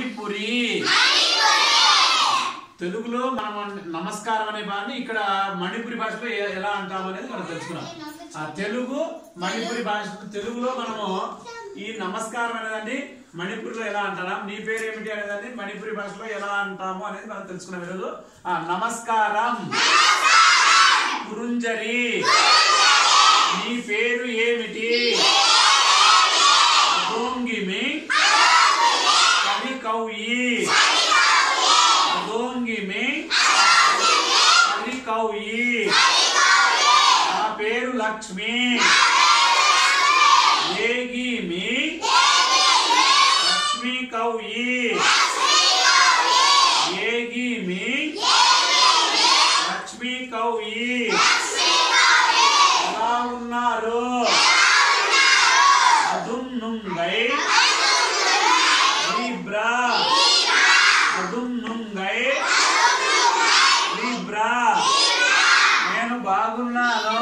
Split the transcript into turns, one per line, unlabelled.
మణిపురి తెలుగులో మనం నమస్కారం అనే పదాన్ని ఇక్కడ మణిపురి భాషలో ఎ- ఎలా అంటాం అనేది మనం తెలుసుకున్నాం ఆ తెలుగు మణిపురి భాష తెలుగులో మనము ఈ నమస్కారం అనేదాన్ని మణిపురిలో ఎలా అంటారా నీ పేరు ఏమిటి అనేదాన్ని మణిపురి భాషలో ఎలా అంటాము అనేది మనం తెలుసుకున్నాం ఈరోజు ఆ నమస్కారం కురుంజరి నీ పేరు ఏమిటి అదోంగిమి కవి కౌయి అదోంగిమి కవి కౌయి నా పేరు లక్ష్మి ఏగిమి లక్ష్మి కౌయి ఏగిమి లక్ష్మి కౌయి ఎలా ఉన్నారు అదున్నుంగై లీబ్రా అదున్నుంగై లీబ్రా నేను బాగున్నాను